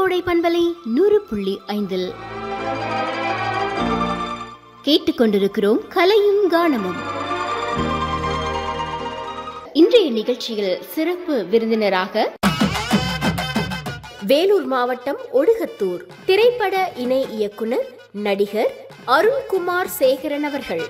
கோடை பண்பலை நூறு புள்ளி ஐந்தில் கேட்டுக்கொண்டிருக்கிறோம் கலையும் கானமும் இன்றைய நிகழ்ச்சியில் சிறப்பு விருந்தினராக வேலூர் மாவட்டம் ஒடுகத்தூர் திரைப்பட இணை இயக்குனர் நடிகர் அருண்குமார் சேகரன் அவர்கள்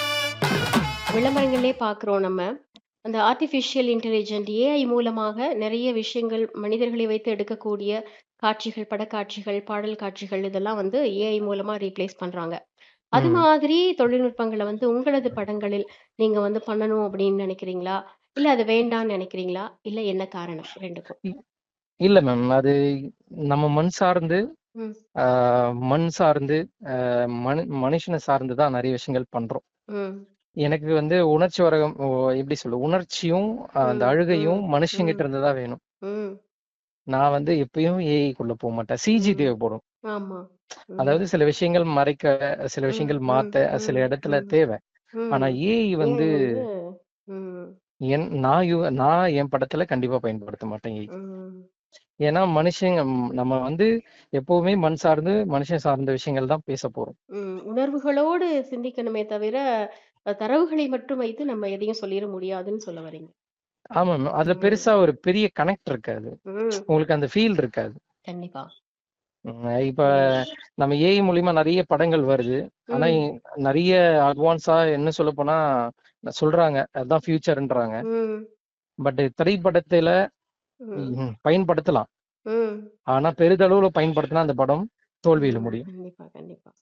விளம்பரங்களே பார்க்குறோம் நம்ம அந்த ஆர்டிஃபிஷியல் இன்டெலிஜென்ட் ஏஐ மூலமாக நிறைய விஷயங்கள் மனிதர்களை வைத்து எடுக்கக்கூடிய காட்சிகள் படக்காட்சிகள் பாடல் காட்சிகள் இதெல்லாம் வந்து ஏஐ மூலமா ரீப்ளேஸ் பண்றாங்க அது ம். மாதிரி தொழில்நுட்பங்களை வந்து உங்களது படங்களில் நீங்க வந்து பண்ணணும் அப்படின்னு நினைக்கிறீங்களா இல்ல அது வேண்டாம்னு நினைக்கிறீங்களா இல்ல என்ன காரணம் ரெண்டுக்கும் இல்ல மேம் அது நம்ம மண் சார்ந்து ம். ஆஹ் மண் சார்ந்து ஆஹ் மனு மனுஷனை சார்ந்து தான் நிறைய விஷயங்கள் பண்றோம் ம் எனக்கு வந்து உணர்ச்சி வரகம் ஓ, எப்படி சொல்ல உணர்ச்சியும் ஆஹ் அந்த ம், அழுகையும் ம், மனுஷங்கிட்ட ம். இருந்து தான் வேணும் ம் நான் வந்து எப்பயும் ஏஐ குள்ள போக மாட்டேன் சிஜி ம். தேவைப்படும் ஆமா ம். அதாவது சில விஷயங்கள் மறைக்க சில ம், விஷயங்கள் ம், மாத்த சில ம், இடத்துல ம், தேவை ஆனா ம். ஏஐ வந்து ஏஐ வந்து ம் என் நான் யூ- நான் என் படத்துல கண்டிப்பா பயன்படுத்த மாட்டேன் ஏஐ ம் ஏன்னா மனுஷங்க ம், நம்ம வந்து எப்பவுமே மண் சார்ந்து மனுஷன் சார்ந்த விஷயங்கள் தான் பேச போறோம் ம், உணர்வுகளோடு சிந்திக்கணுமே தவிர அஹ், தரவுகளை மட்டும் வைத்து நம்ம எதையும் சொல்லிட முடியாதுன்னு சொல்ல வரீங்க ஆமா மேம் அதுல ம், பெருசா ஒரு பெரிய கனெக்ட் இருக்காது ம், உங்களுக்கு அந்த ஃபீல் இருக்காது கண்டிப்பா ம், இப்ப ம், நம்ம ஏஐ மூலியமா நிறைய படங்கள் வருது ஆனா ம், இ- நிறைய அட்வான்ஸா என்ன சொல்ல போனா சொல்றாங்க அதுதான் ஃபியூச்சர்ன்றாங்க ம், பட் திரைப்படத்துல ம், ம், பயன்படுத்தலாம் ம். ஆனா பெரிதளவுல பயன்படுத்தினா அந்த படம் தோல்வியில ம், முடியும் கண்டிப்பா கண்டிப்பா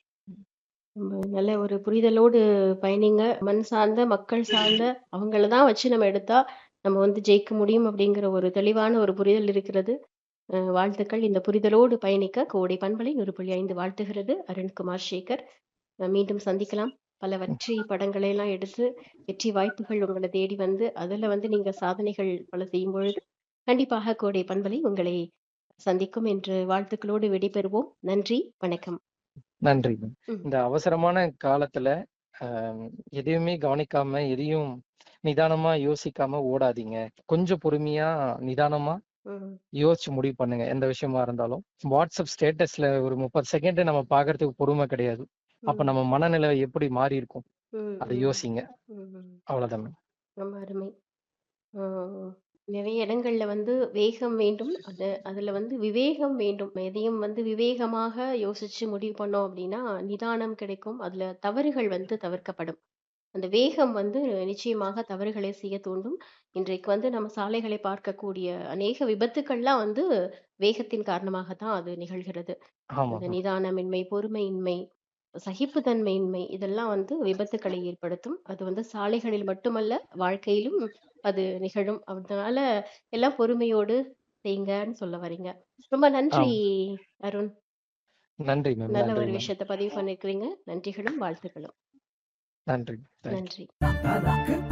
ரொம்ப நல்ல ஒரு புரிதலோடு பயணிங்க மண் சார்ந்த மக்கள் சார்ந்த அவங்கள தான் வச்சு நம்ம எடுத்தா நம்ம வந்து ஜெயிக்க முடியும் அப்படிங்கிற ஒரு தெளிவான ஒரு புரிதல் இருக்கிறது அஹ், வாழ்த்துக்கள் இந்த புரிதலோடு பயணிக்க கோடை பண்பலை நூறு புள்ளி ஐந்து வாழ்த்துகிறது அருண்குமார் சேகர் அஹ், மீண்டும் சந்திக்கலாம் பல வெற்றி படங்களை எல்லாம் எடுத்து வெற்றி வாய்ப்புகள் உங்களை தேடி வந்து அதுல வந்து நீங்க சாதனைகள் பல செய்யும் பொழுது கண்டிப்பாக கோடை பண்பலை உங்களை சந்திக்கும் என்று வாழ்த்துக்களோடு விடைபெறுவோம் நன்றி வணக்கம் நன்றி மேம் ம், இந்த அவசரமான காலத்துல ஆஹ், எதையுமே கவனிக்காம எதையும் நிதானமா யோசிக்காம ஓடாதீங்க கொஞ்சம் பொறுமையா நிதானமா ம், யோசிச்சு முடிவு பண்ணுங்க எந்த விஷயமா இருந்தாலும் வாட்ஸ்அப் ஸ்டேட்டஸ்ல ஒரு முப்பது செகண்ட் நம்ம பாக்குறதுக்கு பொறுமை கிடையாது அப்ப ம், நம்ம மனநிலை எப்படி மாறி இருக்கும் ம், அதை ம், யோசிங்க ம். அவ்வளவுதான் மேம் ரொம்ப அருமை ஆஹ் நிறைய இடங்கள்ல வந்து வேகம் வேண்டும் அது அதுல வந்து விவேகம் வேண்டும் எதையும் வந்து விவேகமாக யோசிச்சு முடிவு பண்ணோம் அப்படின்னா நிதானம் கிடைக்கும் அதுல தவறுகள் வந்து தவிர்க்கப்படும் அந்த வேகம் வந்து நிச்சயமாக தவறுகளை செய்ய தூண்டும் இன்றைக்கு வந்து நம்ம சாலைகளை பார்க்கக்கூடிய அநேக விபத்துக்கள்லாம் வந்து வேகத்தின் காரணமாக தான் அது நிகழ்கிறது ஆமா அந்த மேம் நிதானமின்மை பொறுமையின்மை சகிப்புத்தன்மையின்மை இதெல்லாம் வந்து விபத்துக்களை ஏற்படுத்தும் அது வந்து சாலைகளில் மட்டுமல்ல வாழ்க்கையிலும் அது நிகழும் அதனால எல்லாம் பொறுமையோடு செய்யுங்கன்னு சொல்ல வரீங்க ரொம்ப நன்றி ஆமா அருண் நன்றி மேம் நல்ல நன்றி ஒரு மேம் விஷயத்தை பதிவு பண்ணிருக்கிறீங்க நன்றிகளும் வாழ்த்துக்களும் நன்றி தேங்க்யூ நன்றி